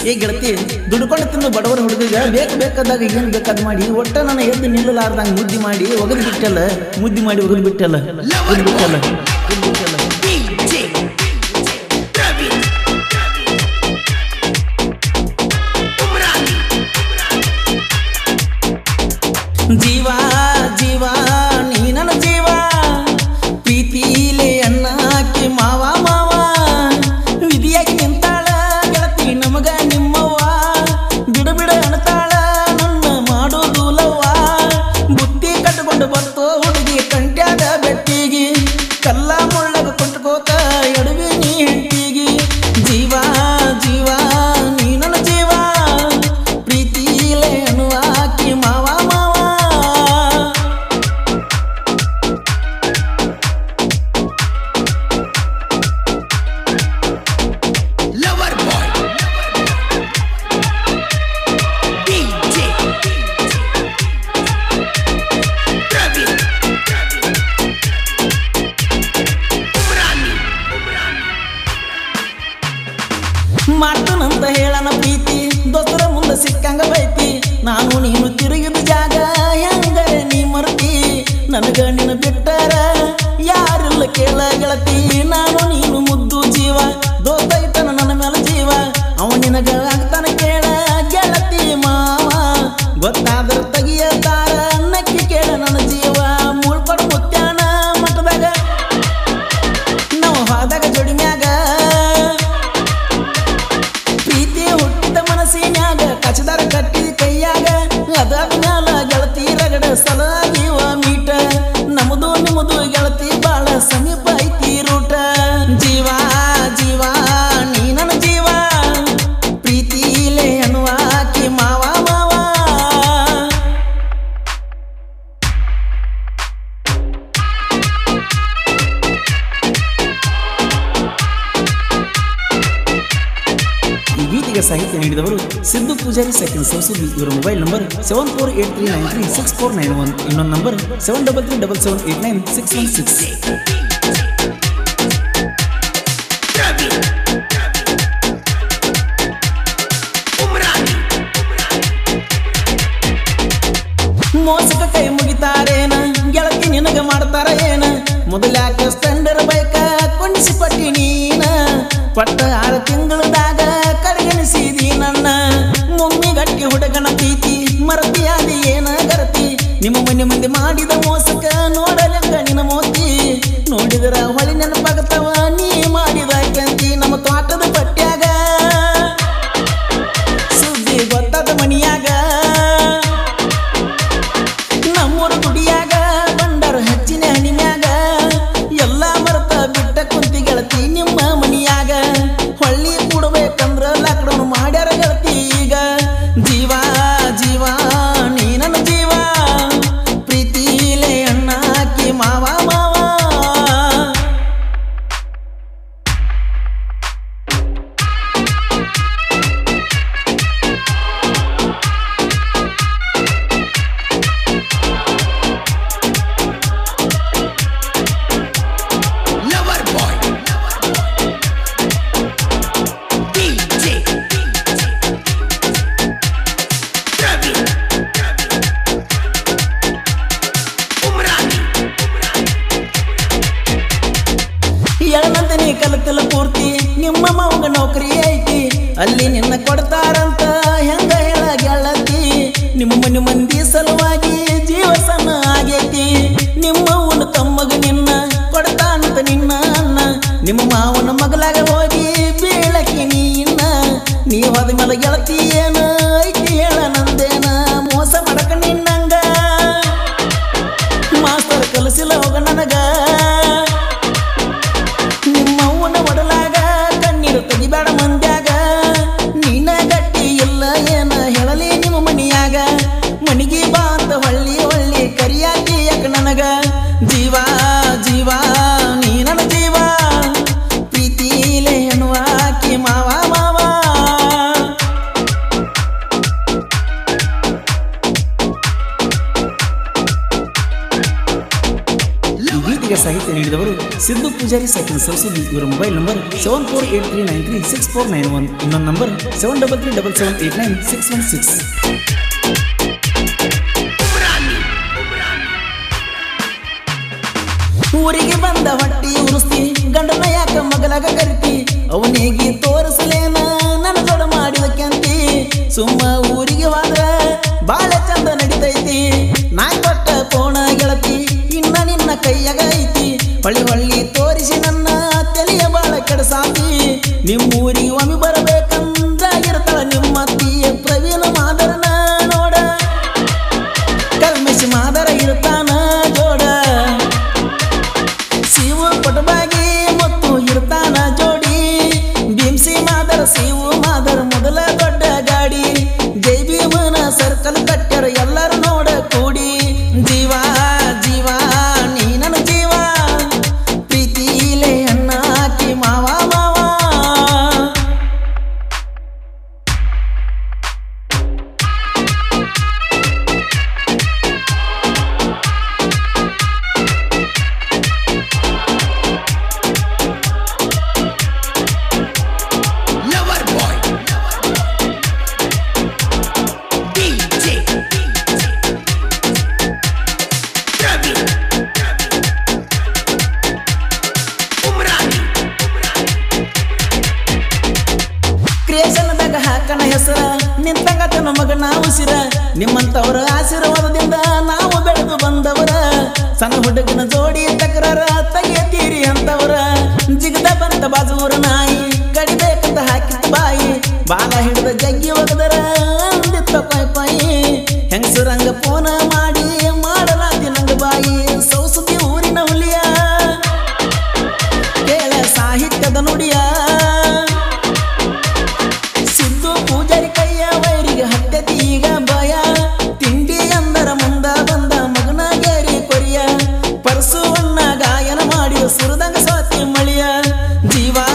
ಏ ಗೆಳತಿ ದುಡ್ಕೊಂಡು ತಿನ್ನು ಬಡವರ ಹುಡುಗ ಬೇಕು ಬೇಕಾದಾಗ ಏನ್ ಬೇಕಾದ್ ಮಾಡಿ ಒಟ್ಟ ನನ್ನ ಎದ್ದು ನಿಲ್ಲಲಾರ್ದಂಗ ಮುದ್ದಿ ಮಾಡಿ ಒಗದು ಬಿಟ್ಟಲ್ಲ ಮುದ್ದಿ ಮಾಡಿ ಒಗದು ಬಿಟ್ಟಲ್ಲ ಒಗದು ಬಿಟ್ಟಲ್ಲ ಒಗದು ಬಿಟ್ಟಲ್ಲ DJ David Umrani ಜೀವ ಜೀವ ನೀ ನನ್ನ ಜೀವ ಪ್ರೀತಿಲೆ ಅನ್ನಾಕಿ ಮಾವ ಮಾವ ವಿಧಿಯಾಗಿ ನಿಂತಾಳ ಗೆಳತಿ ನಮಗ ನಿಮ್ಮವ್ವ ಬಿಡು ಬಿಡು ಅಣತಾಳ ನನ್ನ ಮಾಡೋದುಲವ್ವ ಬುತ್ತಿ ಕಟ್ಟಿಕೊಂಡು ಬರ್ತೋ ಹುಡುಗಿ ಕಂಟ್ಯಾದ ಬೆಟ್ಟಿಗಿ ಕಲ್ಲ ಮುಳ್ಳಗ ಕೊಟ್ಕೋತ ಎಡವಿ ನೀ ಹೆಂಟಿಗಿ ಜೀವ ಜೀವ ನೀ ನನ್ನ ಜೀವ ಪ್ರೀತಿಲೆ ಅನ್ನುವಾಕಿ ಮಾವ ಮಾವ Lover Boy DJ David Umrani ಮಾಡ್ತಾನಂತ ಹೇಳನ ಪ್ರೀತಿ ದೋಸ್ತರ ಮುಂದೆ ಸಿಕ್ಕಂಗ ಬೈತಿ ನಾನು ನೀನು ತಿರುಗಿದ ಜಾಗ ಹೆಂಗರೆ ನೀ ಮರ್ತಿ ನನಗ ನಿನ್ನ ಬಿಟ್ಟರ ಯಾರಿಲ್ಲ ಕೇಳ ಗೆಳತಿ ನಾನು ನೀನು ಮುದ್ದು ಜೀವ ದೋಸ್ತೈತನ ನನ್ನ ಮೇಲೆ ಜೀವ ಅವ ನಿನಗ ಆಗ್ತಾನ ಕೇಳ ಗೆಳತಿ ಮಾವ ಗೊತ್ತಾದ್ರ ತೆಗಿಯ ತಾರ ನಕ್ಕಿ ಕೇಳ ನನ್ನ ಜೀವ ಮುಳ್ಕೊಡು ಮುತ್ಯಾನ ಮಠದಾಗ ನಾವು ಹೋದಾಗ ಜೋಡಿ ಮ್ಯಾಗ ಪ್ರೀತಿ ಹುಟ್ಟಿದ ಮನಸ್ಸಿನ್ಯಾಗ ಕಚದಾರ ಕಟ್ಟಿದ ಕೈಯಾಗ ಅದಾದ ಮ್ಯಾಲ ಗೆಳತಿ ರಗಡ ಸಲಾಗಿವ ಮೀಟ ನಮ್ದು ನಿಮ್ಮದು ಗೆಳತಿ ಬಾಳ ಸಮೀಪ ಐತಿ ರೂಟ ಜೀವ ಜೀವ ನೀ ನನ್ನ ಜೀವ ಪ್ರೀತಿಲೆ ಅನ್ನುವಾಕಿ ಮಾವ ಮಾವ ಈ ಗೀತೆಗೆ ಸಾಹಿತ್ಯ ನೀಡಿದವರು ಸಿದ್ದು ಪೂಜಾರಿ ಸೆಕೆಂಡ್ ಸರಸ್ವತಿ ಇವರ mobile number seven four eight three nine three six four nine one ಇನ್ನೊಂದು number seven double three double seven eight nine six one six David Umrani ಮೋಸಕ ಕೈ ಮುಗಿತಾರೇನ ಗೆಳತಿ ನಿನಗ ಮಾಡ್ತಾರ ಏನ ಮೊದಲ್ಯಾಕ ಸ್ಟೆಂಡರ್ ಬೈಕ ಕೊಂಡಿಸಿ ಪಟ್ಟಿ ನೀನ ಪಟ್ಟ ಆರು ತಿಂಗಳದಾಗ ಕಡೆಗಣಿಸಿದಿ ನನ್ನ ಮುಮ್ಮಿ ಗಟ್ಟಿ ಹುಡುಗನ ಪ್ರೀತಿ ಮರತಿಯಾದಿ ಏನ ಗರತಿ ನಿಮ್ಮ ಮನೆ ಮಂದಿ ಮಾಡಿದ ಮೋಸಕ ನೋಡಲಂಗ ನಿನ್ನ ಮೋತಿ ನೋಡಿದರ ಹೊಳಿ ನೆನಪಾಗತ್ತವ ನೀ ಮಾಡಿದ ಕೆಂತಿ ನಮ್ಮ ತೋಟದ ಪಟ್ಟ್ಯಾಗ ಸುದ್ದಿ ಗೊತ್ತಾದ ಮನಿಯಾಗ ನಮ್ಮೂರ ಗುಡಿಯಾಗ ಬಂಡಾರ ಹಚ್ಚಿನ ಹಣಿಮ್ಯಾಗ ಎಲ್ಲ ಮರತ ಬಿಟ್ಟ ಕುಂತಿ ಗೆಳತಿ ನಿಮ್ಮ ಮನಿಯಾಗ ಹೊಳ್ಳಿ ಕೂಡಬೇಕಂದ್ರ ಲಾಕ್ಡೌನ್ ಮಾಡ್ಯಾರ ಗೆಳತಿ ಈಗ ಜೀವ ಜೀವ ನೀ ನನ್ನ ಜೀವ ಪ್ರೀತಿಲೆ ಅಣ್ಣಾಕಿ ಮಾವ ಮಾವ Lover Boy DJ David Umrani ಎಳನಂದನಿ ಕಲಕಲ ಪೂರ್ತಿ ನಿಮ್ಮ ಮಾವಂಗ ನೌಕರಿ ಐತಿ ಅಲ್ಲಿ ನಿನ್ನ ಕೊಡ್ತಾರಂತ ಹೆಂಗ ಹೇಳ ಗೆಳತಿ ನಿಮ್ಮ ಮನೆ ಮಂದಿ ಸಲುವಾಗಿ ಜೀವ ಸಣ್ಣ ಆಗೈತಿ ನಿಮ್ಮ ಅವನ ತಮ್ಮಗ ನಿನ್ನ ಕೊಡ್ತಾನಂತ ನಿನ್ನ ಅನ್ನ ನಿಮ್ಮ ಮಾವನ ಮಗಲಾಗ ಹೋಗಿ ಬೀಳಕಿ ನೀನ ನೀ ಹೋದ ಮೇಲೆ ಗೆಳತಿ ಏನ ಐತಿ ಹೇಳ ನಂದೇನ ಮೋಸ ಮಾಡಕ ನಿನ್ನಂಗ ಮಾಸ್ತರ್ ಕಲಸಿಲ್ಲ ಹೋಗ ನನಗ ನಿಮ್ಮವ್ವನ ಒಡಲಾಗ ಕಣ್ಣೀರು ತೆಗಿಬೇಡ ಮಂದ್ಯಾಗ ನೀನ ಗಟ್ಟಿ ಇಲ್ಲ ಏನ ಹೇಳಲಿ ನಿಮ್ಮ ಮನಿಯಾಗ ಮನಿಗೆ ಬಾ ಅಂತ ಹೊಳ್ಳಿ ಹೊಳ್ಳಿ ಕರಿಯಾಕಿ ಯಾಕ ನನಗ ಜೀವ ಜೀವ ನೀ ನನ್ನ ಜೀವ ಪ್ರೀತಿಲೆ ಎನ್ನುವಾಕಿ ಮಾವ ಮಾವ ನೀಡಿದವರು ಸಿದ್ದು ಪೂಜಾರಿ ಸೆಕೆಂಡ್ ಸರಸ್ವತಿ ಇವರ mobile number seven four eight three nine three six four nine one ಇನ್ನೊಂದು number seven double three double seven eight nine six one six Umrani. Umrani. ಊರಿಗೆ ಬಂದ ಹೊಟ್ಟಿ ಉರಿಸ್ತಿ ಗಂಡನ ಯಾಕ ಮಗಲಾಗ ಕರಿತಿ ಅವನಿಗೆ ತೋರಿಸಲೇನ ನನ್ನ ದೊಡ ಮಾಡಿದ ಕೆಂತಿ ಸುಮ್ಮ ಊರಿಗೆ ಹೋದ್ರ ಬಾಳ ಚಂದ ನಡಿತೈತಿ ನಾ ಕೊಟ್ಟ ಕೋಣ ಗೆಳತಿ ಇನ್ನ ನಿನ್ನ ಕೈಯಾಗ ಐತಿ ಹೊಳ್ಳಿ ಹೊಳ್ಳಿ ತೋರಿಸಿ ನನ್ನ ತಲೆಯ ಬಾಳ ಕೆಡಸಾತಿ ನಿಮ್ಮ ಊರಿಗೆ ಒಮ್ಮೆ ಬರಬೇಕಂದ್ರ ಇರ್ತಾಳ ನಿಮ್ಮ ಅತ್ತಿಯ ಪ್ರವೀಣ ಮಾದರನ ನೋಡ ಕಲ್ಮಿಸಿ ಮಾದರ ಇರ್ತಾನ ಜೋಡ ಶಿವು ಕೊಟಬಾಗಿ ಮತ್ತು ಇರ್ತಾನ ಜೋಡಿ ಭೀಮ್ಸಿ ಮಾದರ ಶಿವು ಮಾದರ ಮೊದಲ ದೊಡ್ಡ ಗಾಡಿ ಜೈ ಭೀಮನ ಸರ್ಕಲ್ ಕಟ್ಟ್ಯಾರ ಎಲ್ಲರೂ ನೋಡ ಕೂಡಿ ಜೀವ ಜೀವ ನೀ ನನ್ನ ಜೀವ ಪ್ರೀತಿಲೇ ಅನ್ನ ಹಾಕಿ ಮಾವ ಮಾವ Lover boy. DJ. Praveen. Umrani. ಕ್ರಿಯೇಷನ್ದಾಗ ಹಾಕಣ ಹೆಸರ ನಿಂತಂಗತನ ಮಗನ ಉಸಿರ ನಿಮ್ಮಂತವರ ಆಶೀರ್ವಾದದಿಂದ ನಾವು ಬೆಳೆದು ಬಂದವರ ಸಣ್ಣ ಹುಡುಗನ ಜೋಡಿ ತಕರಾರ ತೆಗೆತೀರಿ ಅಂತವರ ಜಿಗದ ಬಂತ ಬಾಜೂರ ನಾಯಿ ಕಡಿಬೇಕಂತ ಹಾಕಿತ್ತ ಬಾಯಿ ಬಾಲ ಹಿಡಿದ ಜಗ್ಗಿ ಒಗದರ ಅಂದಿತ್ತ ಕೊಯ್ ಕೊಯ್ ಹೆಂಗಸರಂಗ ಫೋನ ಮಾಡಿ ಮಾಡಲಾತಿ ನಂಗ ಬಾಯಿ ಸೌಸುತಿ ಊರಿನ ಹುಲಿಯ ಕೇಳ ಸಾಹಿತ್ಯದ ನುಡಿಯ ಸಿದ್ದು ಪೂಜಾರಿ ಕೈಯ ವೈರಿಗೆ ಹತ್ತೆತಿ ಈಗ ಭಯ ತಿಂಡಿ ಅಂದರ ಮುಂದ ಬಂದ ಮಗನ ಗೇರಿ ಕೊರಿಯ ಪರಸುವನ್ನ ಗಾಯನ ಮಾಡಿ ಸುರದಂಗ ಸ್ವಾತಿ ಮಳಿಯ ಜೀವ